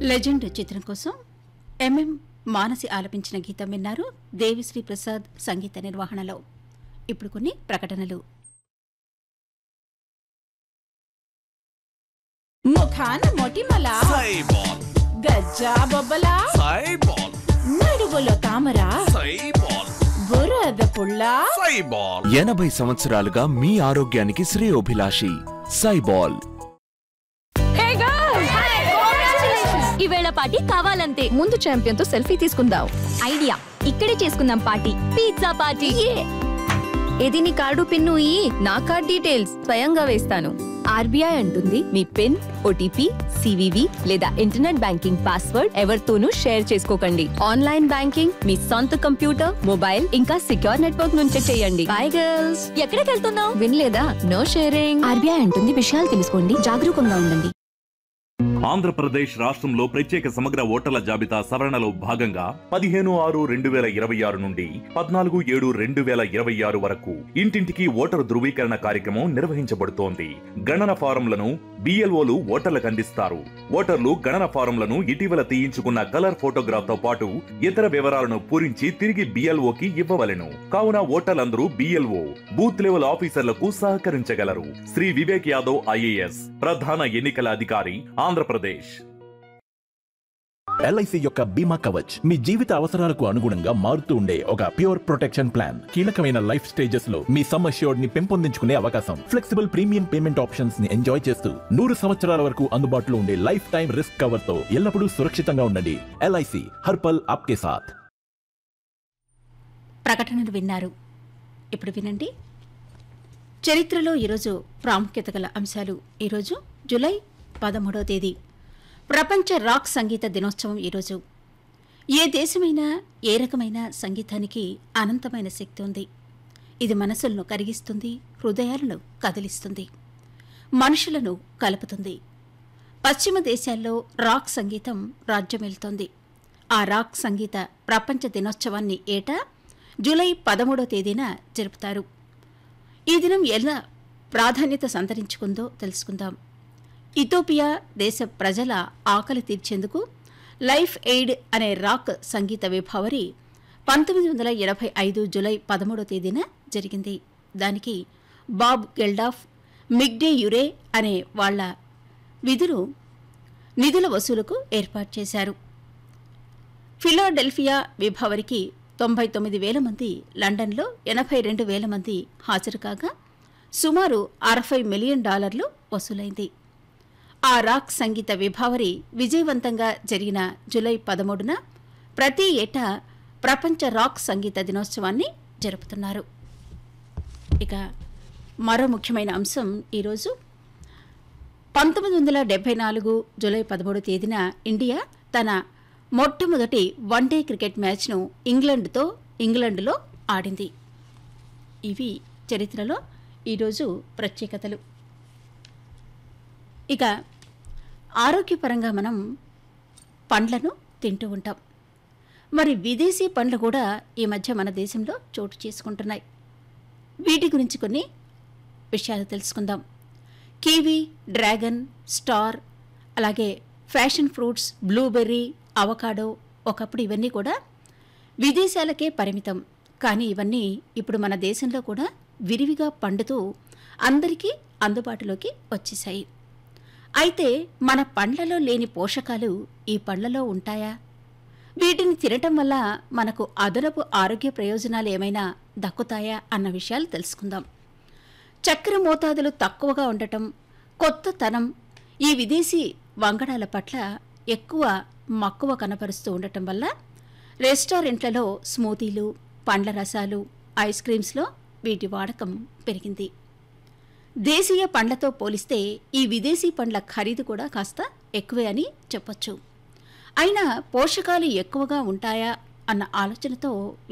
legend చిత్రం కోసం MM Manasi ఆలపించిన గీతం విన్నారు దేవిశ్రీ ప్రసాద్ సంగీత నిర్వహణలో ఇప్పుడు కొన్ని ప్రకటనలు ముఖాన మొటిమల సైబాల్ గజ్జా బొబ్బల సైబాల్ నడువులో తామర సైబాల్ బురద పుల్ల సైబాల్ ఎనభై సంవత్సరాలుగా మీ ఆరోగ్యానికి శ్రేయోభిలాషి సైబాల్ ఈవేళ పార్టీ కావాలంతే ముందు ఛాంపియన్ తో సెల్ఫీ తీసుకుందాం ఐడియా ఇక్కడే చేసుకుందాం పార్టీ పిజ్జా పార్టీ ఇది నీ కార్డు పిన్ను ఈ నా కార్డ్ డీటెయిల్స్ స్వయంగా వేస్తాను ఆర్బీఐ అంటుంది మీ పిన్ ఓటీపీ సివివి లేదా ఇంటర్నెట్ బ్యాంకింగ్ పాస్వర్డ్ ఎవరితోనూ షేర్ చేసుకోకండి ఆన్లైన్ బ్యాంకింగ్ మీ సొంత కంప్యూటర్ మొబైల్ ఇంకా సిక్యూర్ నెట్వర్క్ నుంచే చేయండి బై గర్ల్స్ ఎక్కడికి వెళ్తున్నావు వినలేదా నో షేరింగ్ ఆర్బీఐ అంటుంది విషయాలు తెలుసుకోండి జాగరూకంగా ఉండండి ఆంధ్రప్రదేశ్ రాష్ట్రంలో ప్రత్యేక సమగ్ర ఓటర్ల జాబితా సవరణలో భాగంగా పదిహేను ఆరు రెండు వేల ఇరవై ఆరు నుండి పద్నాలుగు ఏడు రెండు వేల ఇరవై ఆరు వరకు ఇంటింటికి ఓటరు ధృవీకరణ కార్యక్రమం నిర్వహించబడుతోంది గణన ఫారంలను బిఎల్ఓలు ఓటర్లకు అందిస్తారు ఓటర్లు గణన ఫారంలను ఇటీవల తీయించుకున్న కలర్ ఫోటోగ్రాఫ్ తో పాటు ఇతర వివరాలను పూరించి తిరిగి బిఎల్ఓకి ఇవ్వవలెను కావున ఓటర్లందరూ బిఎల్ఓ బూత్ లెవెల్ ఆఫీసర్లకు సహకరించగలరు శ్రీ వివేక్ యాదవ్ ఐఏఎస్ ప్రధాన ఎన్నికల అధికారి ఆంధ్రప్రదేశ్ ఎల్ఐసి యొక్క బీమా కవచ్ మీ జీవిత అవసరాలకు అనుగుణంగా మారుతూ ఉండే ఒక ప్యూర్ ప్రొటెక్షన్ ప్లాన్ కీలకమైన లైఫ్ స్టేజెస్ లో మీ సమ్ అష్యూర్డ్ ని పెంపొందించుకునే అవకాశం ఫ్లెక్సిబుల్ ప్రీమియం పేమెంట్ ఆప్షన్స్ ని ఎంజాయ్ చేస్తూ నూరు సంవత్సరాల వరకు అందుబాటులో ఉండే లైఫ్ టైం రిస్క్ కవర్ తో ఎల్లప్పుడూ సురక్షితంగా ఉండండి ఎల్ఐసి హర్పల్ ఆప్కే సాథ్ ప్రకటనలు విన్నారు ఇప్పుడు వినండి చరిత్రలో ఈరోజు ప్రాముఖ్యత గల అంశాలు ఈరోజు జూలై పదమూడవ తేదీ ప్రపంచ రాక్ సంగీత దినోత్సవం ఈరోజు ఏ దేశమైనా ఏ రకమైన సంగీతానికి అనంతమైన శక్తి ఉంది ఇది మనసులను కరిగిస్తుంది హృదయాలను కదిలిస్తుంది మనుషులను కలుపుతుంది పశ్చిమ దేశాల్లో రాక్ సంగీతం రాజ్యమేలుతోంది ఆ రాక్ సంగీత ప్రపంచ దినోత్సవాన్ని ఏటా జూలై పదమూడో తేదీన జరుపుతారు ఈ దినం ఎలా ప్రాధాన్యత సంతరించుకుందో తెలుసుకుందాం ఇథోపియా దేశ ప్రజల ఆకలి తీర్చేందుకు లైఫ్ ఎయిడ్ అనే రాక్ సంగీత విభావరి పంతొమ్మిది వందల ఎనభై ఐదు జులై పదమూడో తేదీన జరిగింది దానికి బాబ్ గెల్డాఫ్ మిగ్డే యురే అనే వాళ్ల విధులు నిధుల వసూలుకు ఏర్పాటు చేశారు ఫిలాడెల్ఫియా విభావరికి తొంభై తొమ్మిది వేల మంది లండన్లో ఎనభై రెండు వేల మంది హాజరు కాగా సుమారు అరవై మిలియన్ డాలర్లు వసూలైంది ఆ రాక్ సంగీత విభావరి విజయవంతంగా జరిగిన జూలై పదమూడున ప్రతి ఏటా ప్రపంచ రాక్ సంగీత దినోత్సవాన్ని జరుపుతున్నారు ఇక మరో ముఖ్యమైన అంశం ఈరోజు పంతొమ్మిది వందల డెబ్బై నాలుగు జూలై పదమూడు తేదీన ఇండియా తన మొట్టమొదటి వన్డే క్రికెట్ మ్యాచ్ను ఇంగ్లండ్తో ఇంగ్లండ్లో ఆడింది ఇవి చరిత్రలో ఈరోజు ప్రత్యేకతలు ఇక ఆరోగ్యపరంగా మనం పండ్లను తింటూ ఉంటాం మరి విదేశీ పండ్లు కూడా ఈ మధ్య మన దేశంలో చోటు చేసుకుంటున్నాయి వీటి గురించి కొన్ని విషయాలు తెలుసుకుందాం కివీ డ్రాగన్ స్టార్ అలాగే ఫ్యాషన్ ఫ్రూట్స్ బ్లూబెర్రీ అవకాడో ఒకప్పుడు ఇవన్నీ కూడా విదేశాలకే పరిమితం కానీ ఇవన్నీ ఇప్పుడు మన దేశంలో కూడా విరివిగా పండుతూ అందరికీ అందుబాటులోకి వచ్చేశాయి అయితే మన పండ్లలో లేని పోషకాలు ఈ పండ్లలో ఉంటాయా వీటిని తినటం వల్ల మనకు అదనపు ఆరోగ్య ప్రయోజనాలు ఏమైనా దక్కుతాయా అన్న విషయాలు తెలుసుకుందాం చక్కెర మోతాదులు తక్కువగా ఉండటం కొత్త తనం ఈ విదేశీ వంగడాల పట్ల ఎక్కువ మక్కువ కనపరుస్తూ ఉండటం వల్ల రెస్టారెంట్లలో స్మూతీలు పండ్ల రసాలు ఐస్ క్రీమ్స్లో వీటి వాడకం పెరిగింది దేశీయ పండ్లతో పోలిస్తే ఈ విదేశీ పండ్ల ఖరీదు కూడా కాస్త ఎక్కువే అని చెప్పొచ్చు అయినా పోషకాలు ఎక్కువగా ఉంటాయా అన్న ఆలోచనతో